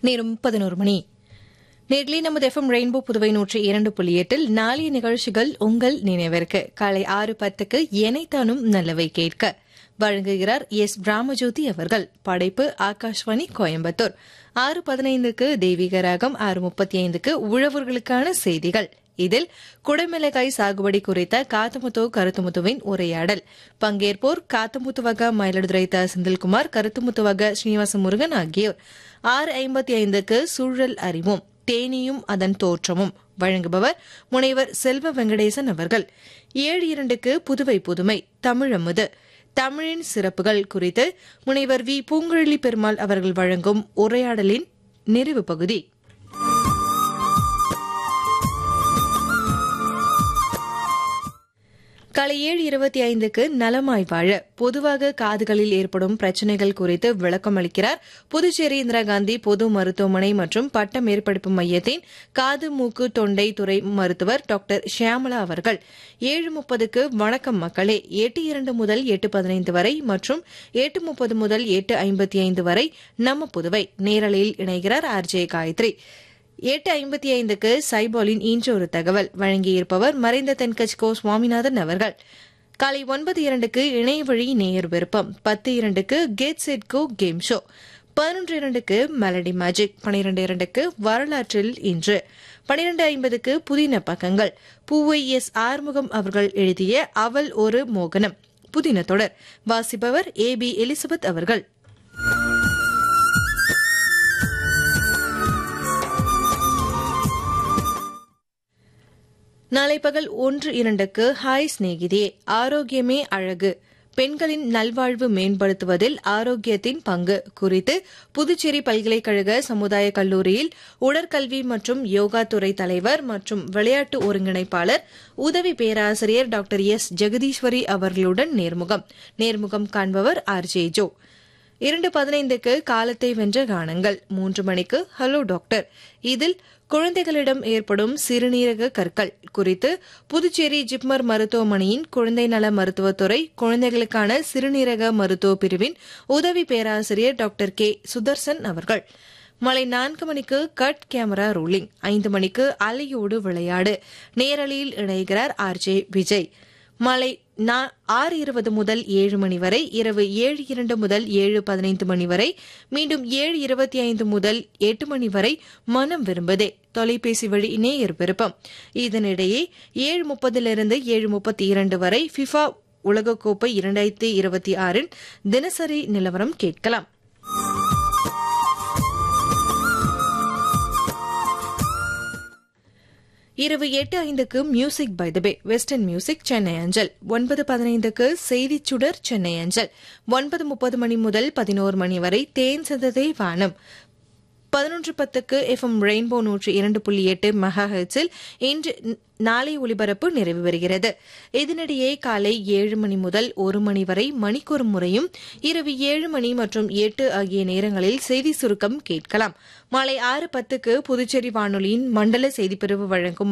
நேரம் பதினோரு மணி நேர்களே நமது எஃப்எம் ரெயின்போ புதுவை நூற்றி இரண்டு புள்ளி எட்டில் நாளைய நிகழ்ச்சிகள் உங்கள் நினைவிற்கு காலை ஆறு பத்துக்கு எனைத்தானும் நல்லவை கேட்க வழங்குகிறார் எஸ் பிராமஜோதி அவர்கள் படைப்பு ஆகாஷ்வாணி கோயம்புத்தூர் ஆறு பதினைந்துக்கு தெய்வீக ராகம் ஆறு முப்பத்தி ஐந்துக்கு உழவர்களுக்கான செய்திகள் இதில் குடமிளகாய் சாகுபடி குறித்த காத்தமுத்து கருத்துமுத்துவின் உரையாடல் பங்கேற்போர் காத்தமுத்துவக மயிலாடுதுறை த செந்தில்குமார் கருத்துமுத்துவக ஸ்ரீனிவாச முருகன் ஆகியோர் ஆறு ஐம்பத்தி ஐந்துக்கு சூழல் அறிவோம் தேனியும் அதன் தோற்றமும் வழங்குபவர் முனைவர் செல்வ வெங்கடேசன் அவர்கள் ஏழு இரண்டுக்கு புதுவை புதுமை தமிழமுது தமிழின் சிறப்புகள் குறித்து முனைவர் வி பூங்குழலி பெருமாள் அவர்கள் வழங்கும் உரையாடலின் நிறைவு பகுதி காலை ஏழு இருபத்தி ஐந்துக்கு நலமாய் வாழ பொதுவாக காதுகளில் ஏற்படும் பிரச்சினைகள் குறித்து விளக்கம் அளிக்கிறார் புதுச்சேரி இந்திரா காந்தி பொது மருத்துவமனை மற்றும் பட்ட மேற்படிப்பு மையத்தின் காது மூக்கு தொண்டை துறை மருத்துவர் டாக்டர் ஷியாமலா அவர்கள் ஏழு முப்பதுக்கு வணக்கம் மக்களே எட்டு இரண்டு முதல் எட்டு பதினைந்து வரை மற்றும் எட்டு முப்பது முதல் எட்டு ஐம்பத்தி ஐந்து வரை நம்ம புதுவை நேரலையில் இணைகிறார் ஆர் ஜே காயத்ரி எட்டு ஐம்பத்தி ஐந்துக்கு சைபாலின் இன்று ஒரு தகவல் வழங்கியிருப்பவர் மறைந்த தென்கட்சி கோ சுவாமிநாதன் அவர்கள் காலை ஒன்பது இரண்டுக்கு இணையவழி நேயர் விருப்பம் பத்து இரண்டுக்கு get set go game show பதினொன்று இரண்டுக்கு மெலடி மேஜிக் பனிரெண்டு இரண்டுக்கு வரலாற்றில் இன்று பனிரெண்டு ஐம்பதுக்கு புதின பக்கங்கள் பூவை எஸ் ஆறுமுகம் அவர்கள் எழுதிய அவள் ஒரு மோகனம் புதின தொடர் வாசிப்பவர் ஏ பி எலிசபெத் அவர்கள் நாளை பகல் ஒன்று இரண்டுக்கு ஹாய் சிநேகிதியே ஆரோக்கியமே அழகு பெண்களின் நல்வாழ்வு மேம்படுத்துவதில் ஆரோக்கியத்தின் பங்கு குறித்து புதுச்சேரி பல்கலைக்கழக சமுதாய கல்லூரியில் உடற்கல்வி மற்றும் யோகா துறை தலைவர் மற்றும் விளையாட்டு ஒருங்கிணைப்பாளர் உதவி பேராசிரியர் டாக்டர் எஸ் ஜெகதீஸ்வரி அவர்களுடன் நேர்முகம் நேர்முகம் காண்பவர் ஆர் ஜே ஜோ இரண்டு பதினைந்துக்கு காலத்தை வென்ற கானங்கள் மூன்று மணிக்கு ஹலோ டாக்டர் இதில் குழந்தைகளிடம் ஏற்படும் சிறுநீரக கற்கள் குறித்து புதுச்சேரி ஜிப்மர் மருத்துவமனையின் குழந்தை நல மருத்துவத்துறை குழந்தைகளுக்கான சிறுநீரக மருத்துவ பிரிவின் உதவி பேராசிரியர் டாக்டர் கே சுதர்சன் அவர்கள் மாலை நான்கு மணிக்கு கட் கேமரா ரோலிங் ஐந்து மணிக்கு அலையோடு விளையாடு நேரலியில் இணைகிறார் ஆர் ஜே விஜய் மாலை ஆறு இருபது முதல் ஏழு மணி வரை இரவு ஏழு இரண்டு முதல் ஏழு பதினைந்து மணி வரை மீண்டும் ஏழு இருபத்தி ஐந்து முதல் எட்டு மணி வரை மனம் விரும்புதே தொலைபேசி வழி நேயர் விருப்பம் இதனிடையே ஏழு முப்பதிலிருந்து ஏழு முப்பத்தி இரண்டு வரை ஃபிஃபா உலகக்கோப்பை இரண்டாயிரத்தி இருபத்தி ஆறின் தினசரி நிலவரம் கேட்கலாம் இரவு எட்டு ஐந்துக்கு music by the bay western music Chennai அஞ்சல் ஒன்பது பதினைந்துக்கு செய்திச் சுடர் சென்னை அஞ்சல் ஒன்பது முப்பது மணி முதல் பதினோரு மணி வரை தேன் சிந்ததை வானம் பதினொன்று பத்துக்கு எஃப்எம் ரெயின்போ நூற்றி இரண்டு புள்ளி எட்டு மெகா ஹெட்ஸில் இன்று நாளை ஒலிபரப்பு நிறைவு பெறுகிறது இதனிடையே காலை ஏழு மணி முதல் ஒரு மணி வரை மணிக்கொரு முறையும் இரவு ஏழு மணி மற்றும் எட்டு ஆகிய நேரங்களில் செய்தி சுருக்கம் கேட்கலாம் மாலை ஆறு பத்துக்கு புதுச்சேரி வானொலியின் மண்டல செய்திப்பிரிவு வழங்கும்